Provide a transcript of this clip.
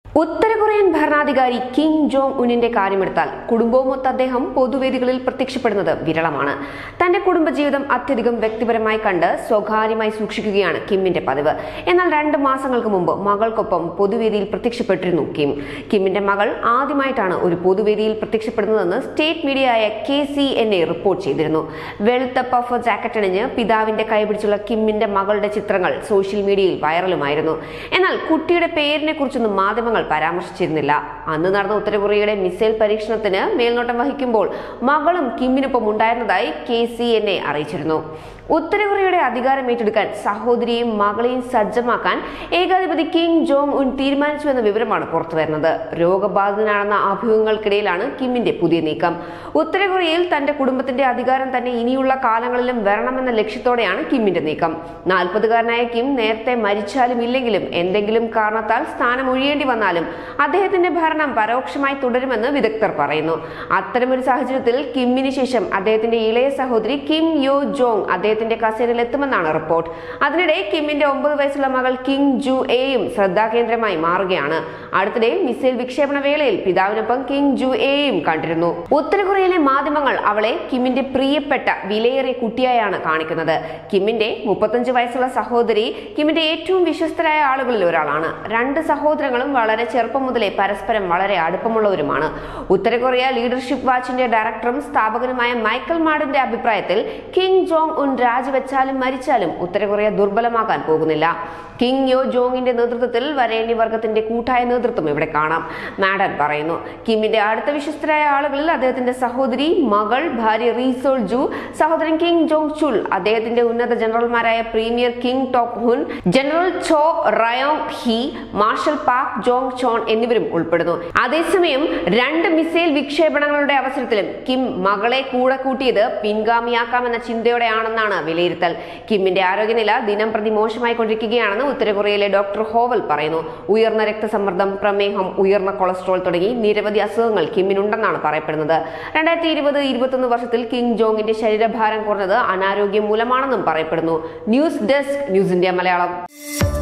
ഉത്തര Korean ഭരണാധികാരി Kim Jong ഉന്നിന്റെ കാര്യമെടുത്താൽ കുടുംബവുമൊത്ത് അദ്ദേഹം പൊതുവേദികളിൽ പ്രത്യക്ഷപ്പെടുന്നത് വിരളമാണ് തന്റെ കുടുംബജീവിതം അത്യധികം വ്യക്തിപരമായി കണ്ട് സ്വകാര്യമായി സൂക്ഷിക്കുകയാണ് കിമ്മിന്റെ പതിവ് എന്നാൽ രണ്ട് മാസങ്ങൾക്ക് മുമ്പ് മകൾക്കൊപ്പം പൊതുവേദിയിൽ പ്രത്യക്ഷപ്പെട്ടിരുന്നു കിം കിമ്മിന്റെ മകൾ ആദ്യമായിട്ടാണ് ഒരു പൊതുവേദിയിൽ പ്രത്യക്ഷപ്പെടുന്നതെന്ന് സ്റ്റേറ്റ് മീഡിയയായ K C N A report ചെയ്തിരുന്നു വെളുത്ത പഫ് ജാക്കറ്റ് അണിഞ്ഞ് പിതാവിന്റെ കൈപിടിച്ചുള്ള കിമ്മിന്റെ മകളുടെ ചിത്രങ്ങൾ സോഷ്യൽ മീഡിയയിൽ വൈറലുമായിരുന്നു എന്നാൽ കുട്ടിയുടെ പേരിനെ കുറിച്ചൊന്നും മാധ്യമങ്ങൾ പരാമർശിച്ചിരുന്നില്ല അന്ന് നടന്ന ഉത്തര കൊറിയയുടെ മിസൈൽ പരീക്ഷണത്തിന് മേൽനോട്ടം വഹിക്കുമ്പോൾ മകളും കിമ്മിനൊപ്പം ഉണ്ടായിരുന്നതായി കെ സി എൻ എ അറിയിച്ചിരുന്നു ഉത്തര കൊറിയയുടെ അധികാരം ഏറ്റെടുക്കാൻ സഹോദരിയെയും മകളെയും സജ്ജമാക്കാൻ ഏകാധിപതി കിം ജോങ് ഉൻ തീരുമാനിച്ചുവെന്ന വിവരമാണ് പുറത്തുവരുന്നത് രോഗബാധിതനാണെന്ന അഭ്യൂഹങ്ങൾക്കിടയിലാണ് കിമ്മിന്റെ പുതിയ നീക്കം ഉത്തര കൊറിയയിൽ തന്റെ കുടുംബത്തിന്റെ അധികാരം തന്നെ ഇനിയുള്ള കാലങ്ങളിലും വരണമെന്ന ലക്ഷ്യത്തോടെയാണ് കിമ്മിന്റെ നീക്കം നാൽപ്പതുകാരനായ കിം നേരത്തെ മരിച്ചാലും ഇല്ലെങ്കിലും എന്തെങ്കിലും കാരണത്താൽ സ്ഥാനം ഒഴിയേണ്ടി വന്നാലും അദ്ദേഹത്തിന്റെ ഭരണം പരോക്ഷമായി തുടരുമെന്ന് വിദഗ്ധർ പറയുന്നു അത്തരമൊരു സാഹചര്യത്തിൽ കിമ്മിന് ശേഷം അദ്ദേഹത്തിന്റെ ഇളയ സഹോദരി കിം യോ ജോങ് അദ്ദേഹത്തിന്റെ കസേരയിൽ എത്തുമെന്നാണ് റിപ്പോർട്ട് അതിനിടെ കിമ്മിന്റെ ഒമ്പത് വയസ്സുള്ള മകൾ കിങ് ജു എയും ശ്രദ്ധാകേന്ദ്രമായി മാറുകയാണ് അടുത്തിടെ മിസൈൽ വിക്ഷേപണ വേളയിൽ പിതാവിനൊപ്പം കിങ് ജു എയും കണ്ടിരുന്നു ഉത്തര കൊറിയയിലെ മാധ്യമങ്ങൾ അവളെ കിമ്മിന്റെ പ്രിയപ്പെട്ട വിലയേറിയ കുട്ടിയായാണ് കാണിക്കുന്നത് കിമ്മിന്റെ മുപ്പത്തഞ്ച് വയസ്സുള്ള സഹോദരി കിമ്മിന്റെ ഏറ്റവും വിശ്വസ്തരായ ആളുകളിൽ ഒരാളാണ് രണ്ട് സഹോദരങ്ങളും വളരെ ചെറുപ്പം മുതലേ പരസ്പരം വളരെ അടുപ്പമുള്ളവരുമാണ് ഉത്തര കൊറിയ ലീഡർഷിപ്പ് വാച്ചിന്റെ ഡയറക്ടറും സ്ഥാപകനുമായ മൈക്കൽ മാഡിന്റെ അഭിപ്രായത്തിൽ കിങ് ജോങ് ഉൻ രാജിവെച്ചാലും മരിച്ചാലും ഉത്തര കൊറിയ ദുർബലമാകാൻ പോകുന്നില്ല കിങ് യോ ജോങ്ങിന്റെ നേതൃത്വത്തിൽ വരേണ്യ വർഗത്തിന്റെ കൂട്ടായ നേതൃത്വം ഇവിടെ കാണാം മാഡൻ പറയുന്നു കിമ്മിന്റെ അടുത്ത വിശ്വസ്തരായ ആളുകളിൽ അദ്ദേഹത്തിന്റെ സഹോദരി മകൾ ഭാര്യ റീസോൾ ജു സഹോദരൻ കിങ് ജോങ് ചുൽ അദ്ദേഹത്തിന്റെ ഉന്നത ജനറൽമാരായ premier Kim Tok Hun general Choe Ryong Hae marshal Pak Jong Chon എന്നിവരും ഉൾപ്പെടുന്നു അതേസമയം രണ്ട് മിസൈൽ വിക്ഷേപണങ്ങളുടെ അവസരത്തിലും കിം മകളെ കൂടെ കൂട്ടിയത് പിൻഗാമിയാക്കാമെന്ന ചിന്തയോടെയാണെന്നാണ് വിലയിരുത്തൽ കിമ്മിന്റെ ആരോഗ്യനില ദിനം പ്രതി മോശമായി കൊണ്ടിരിക്കുകയാണെന്ന് ഉത്തര കൊറിയയിലെ ഡോക്ടർ ഹോവൽ പറയുന്നു ഉയർന്ന രക്തസമ്മർദ്ദം പ്രമേഹം ഉയർന്ന കൊളസ്ട്രോൾ തുടങ്ങി നിരവധി അസുഖങ്ങൾ കിമ്മിനുണ്ടെന്നാണ് പറയപ്പെടുന്നത് രണ്ടായിരത്തി ഇരുപത് ഇരുപത്തൊന്ന് വർഷത്തിൽ കിങ് ജോങ്ങിന്റെ ശരീരഭാരം കുറഞ്ഞത് അനാരോഗ്യം മൂലമാണെന്നും പറയപ്പെടുന്നു news desk news India Malayalam